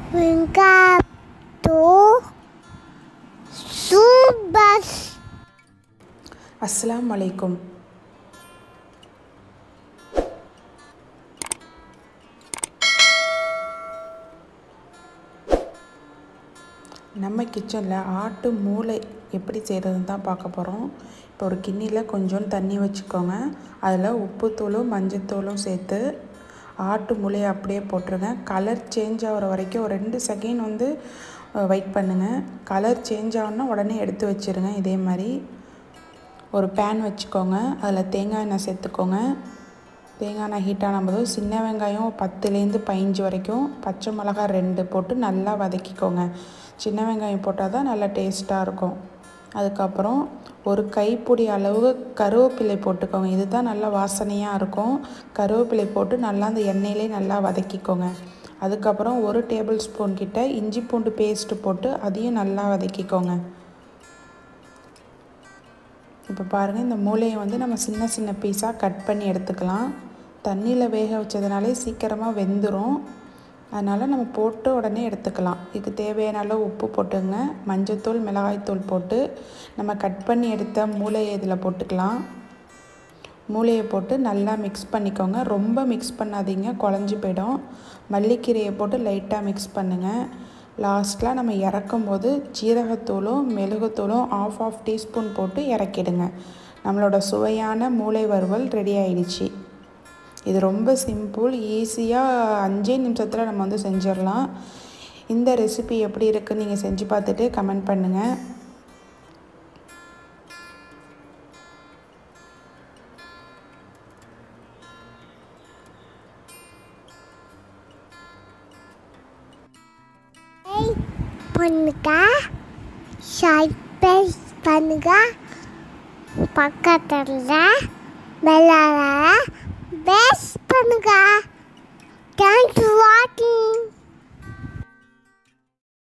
Venga to Subas. அஸ்ஸலாமு அலைக்கும் நம்ம கிச்சனில் ஆட்டு மூளை எப்படி செய்கிறதுன்னு தான் பார்க்க போகிறோம் இப்போ ஒரு கிண்ணியில் கொஞ்சோண்டு தண்ணி வச்சுக்கோங்க அதில் உப்புத்தூளும் மஞ்சத்தூளும் சேர்த்து ஆட்டு மூளையை அப்படியே போட்டுருங்க கலர் சேஞ்ச் ஆகிற வரைக்கும் ஒரு ரெண்டு செகண்ட் வந்து வெயிட் பண்ணுங்கள் கலர் சேஞ்ச் ஆகணுன்னா உடனே எடுத்து வச்சுருங்க இதே மாதிரி ஒரு பேன் வச்சுக்கோங்க அதில் தேங்காய் எண்ணெய் சேர்த்துக்கோங்க தேங்காய் எண்ணெய் ஹீட் ஆனபோது சின்ன வெங்காயம் பத்துலேருந்து பதினஞ்சு வரைக்கும் பச்சை மிளகாய் ரெண்டு போட்டு நல்லா வதக்கிக்கோங்க சின்ன வெங்காயம் போட்டால் தான் நல்லா டேஸ்ட்டாக இருக்கும் அதுக்கப்புறம் ஒரு கைப்பிடி அளவு கருவேப்பிலை போட்டுக்கோங்க இதுதான் நல்லா வாசனையாக இருக்கும் கருவேப்பிலை போட்டு நல்லா அந்த எண்ணெயிலே நல்லா வதக்கிக்கோங்க அதுக்கப்புறம் ஒரு டேபிள் ஸ்பூன் கிட்ட இஞ்சி பூண்டு பேஸ்ட்டு போட்டு அதையும் நல்லா வதக்கிக்கோங்க இப்போ பாருங்கள் இந்த மூளையை வந்து நம்ம சின்ன சின்ன பீஸாக கட் பண்ணி எடுத்துக்கலாம் தண்ணியில் வேக வச்சதுனாலே சீக்கிரமாக வெந்துடும் அதனால் நம்ம போட்டு உடனே எடுத்துக்கலாம் இதுக்கு தேவையான அளவு உப்பு போட்டுங்க மஞ்சத்தூள் மிளகாய்த்தூள் போட்டு நம்ம கட் பண்ணி எடுத்த மூளையை இதில் போட்டுக்கலாம் மூளையை போட்டு நல்லா மிக்ஸ் பண்ணிக்கோங்க ரொம்ப மிக்ஸ் பண்ணாதீங்க குழஞ்சி போயிடும் மல்லிக்கீரையை போட்டு லைட்டாக மிக்ஸ் பண்ணுங்கள் லாஸ்ட்டில் நம்ம இறக்கும் போது ஜீரகத்தூளும் மெழுகுத்தூளும் ஆஃப் ஆஃப் டீஸ்பூன் போட்டு இறக்கிடுங்க நம்மளோட சுவையான மூளை வறுவல் ரெடி ஆயிடுச்சு இது ரொம்ப சிம்பிள் ஈஸியாக அஞ்சே நிமிஷத்தில் நம்ம வந்து செஞ்சிடலாம் இந்த ரெசிபி எப்படி இருக்குன்னு நீங்கள் செஞ்சு பார்த்துட்டு கமெண்ட் பண்ணுங்கள் பண்ணுங்க சப்ஸ்கிரைப் பண்ணுங்க பக்கத்தில் பெல்லால பெஸ்ட் பண்ணுங்க தேங்க்ஸ் ஃபார் வாட்சிங்